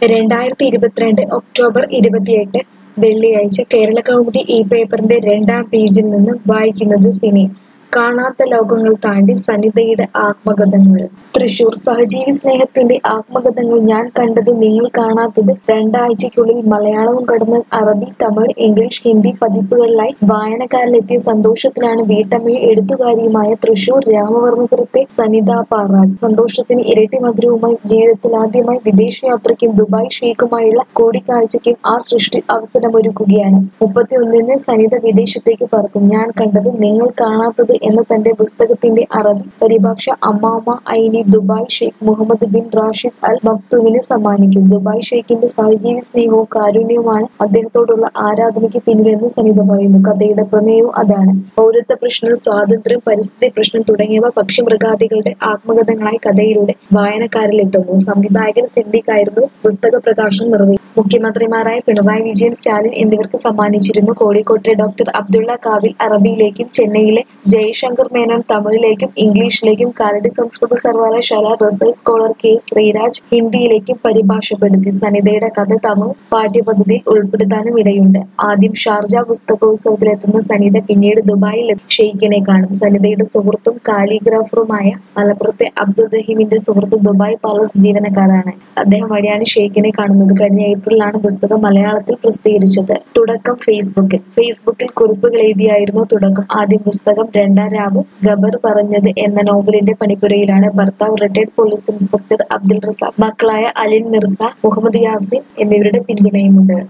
രണ്ടായിരത്തി ഇരുപത്തിരണ്ട് ഒക്ടോബർ ഇരുപത്തിയെട്ട് വെള്ളിയാഴ്ച കേരളകൗമുദി ഈ പേപ്പറിന്റെ രണ്ടാം പേജിൽ നിന്ന് വായിക്കുന്നത് സിനി കാണാത്ത ലോകങ്ങൾ താണ്ടി സനിതയുടെ ആത്മകഥകൾ തൃശൂർ സഹജീവി സ്നേഹത്തിന്റെ ആത്മകഥകൾ ഞാൻ കണ്ടത് നിങ്ങൾ കാണാത്തത് രണ്ടാഴ്ചയ്ക്കുള്ളിൽ മലയാളവും കടന്ന് അറബി തമിഴ് ഇംഗ്ലീഷ് ഹിന്ദി പതിപ്പുകളിലായി വായനക്കാരിലെത്തിയ സന്തോഷത്തിലാണ് വീട്ടമ്മയും എഴുത്തുകാരിയുമായ തൃശൂർ രാമവർമ്മപുരത്തെ സനിത പാറാട് സന്തോഷത്തിന് ഇരട്ടി മധുരവുമായി ജീവിതത്തിൽ ആദ്യമായി വിദേശയാത്രയ്ക്കും ദുബായ് ഷെയ്ഖുമായുള്ള കൂടിക്കാഴ്ചയ്ക്കും ആ സൃഷ്ടി അവസരമൊരുക്കുകയാണ് മുപ്പത്തിയൊന്നിന് സനിത വിദേശത്തേക്ക് പറക്കും ഞാൻ കണ്ടത് നിങ്ങൾ കാണാത്തത് എന്ന തന്റെ പുസ്തകത്തിന്റെ അറബി പരിഭാഷ അമ്മാമ ഐനി Dubai Sheikh Mohammed bin Rashid Al മക്തൂമിന് സമ്മാനിക്കും ദുബായ് ഷെയ്ഖിന്റെ സഹജീവി സ്നേഹവും കാരുണ്യവുമാണ് അദ്ദേഹത്തോടുള്ള ആരാധനയ്ക്ക് പിന്നിലെന്ന് സനിത പറയുന്നു കഥയുടെ പ്രമേയവും അതാണ് പൗരത്വ പ്രശ്നം സ്വാതന്ത്ര്യം പരിസ്ഥിതി പ്രശ്നം തുടങ്ങിയവ പക്ഷിമൃഗാദികളുടെ ആത്മകഥങ്ങളായി കഥയിലൂടെ വായനക്കാരിലെത്തുന്നു സംവിധായകൻ സിദ്ദിഖായിരുന്നു പുസ്തക പ്രകാശനം നിർവഹിച്ചു മുഖ്യമന്ത്രിമാരായ പിണറായി വിജയൻ സ്റ്റാലിൻ എന്നിവർക്ക് സമ്മാനിച്ചിരുന്നു കോഴിക്കോട്ടെ ഡോക്ടർ അബ്ദുള്ള കാവിൽ അറബിയിലേക്കും ചെന്നൈയിലെ ജയശങ്കർ മേനോൻ തമിഴിലേക്കും ഇംഗ്ലീഷിലേക്കും കാലടി സംസ്കൃത സർവകലാശാല റിസർച്ച് സ്കോളർ കെ ശ്രീരാജ് ഹിന്ദിയിലേക്കും പരിഭാഷപ്പെടുത്തി സനിതയുടെ കഥ തമിഴ് പാഠ്യപദ്ധതിയിൽ ഉൾപ്പെടുത്താനും ഇടയുണ്ട് ആദ്യം ഷാർജ പുസ്തകോത്സവത്തിലെത്തുന്ന സനിത പിന്നീട് ദുബായിൽ ഷെയ്ഖിനെ കാണും സനിതയുടെ സുഹൃത്തും കാലിഗ്രാഫറുമായ മലപ്പുറത്തെ അബ്ദുൾ റഹീമിന്റെ സുഹൃത്ത് ദുബായ് പാലസ് ജീവനക്കാരാണ് അദ്ദേഹം വഴിയാണ് ഷെയ്ഖിനെ കാണുന്നത് കഴിഞ്ഞ ഏപ്രിലാണ് പുസ്തകം മലയാളത്തിൽ പ്രസിദ്ധീകരിച്ചത് തുടക്കം ഫേസ്ബുക്കിൽ ഫേസ്ബുക്കിൽ കുറിപ്പുകൾ എഴുതിയായിരുന്നു തുടക്കം ആദ്യം പുസ്തകം രണ്ടാം രാവ് ഗബർ പറഞ്ഞത് എന്ന നോവലിന്റെ പണിപ്പുരയിലാണ് ഭർത്താവ് retired police inspector Abdul Razak മക്കളായ അലിൻ മിർസ മുഹമ്മദ് യാസിൻ എന്നിവരുടെ പിന്തുണയുമുണ്ട്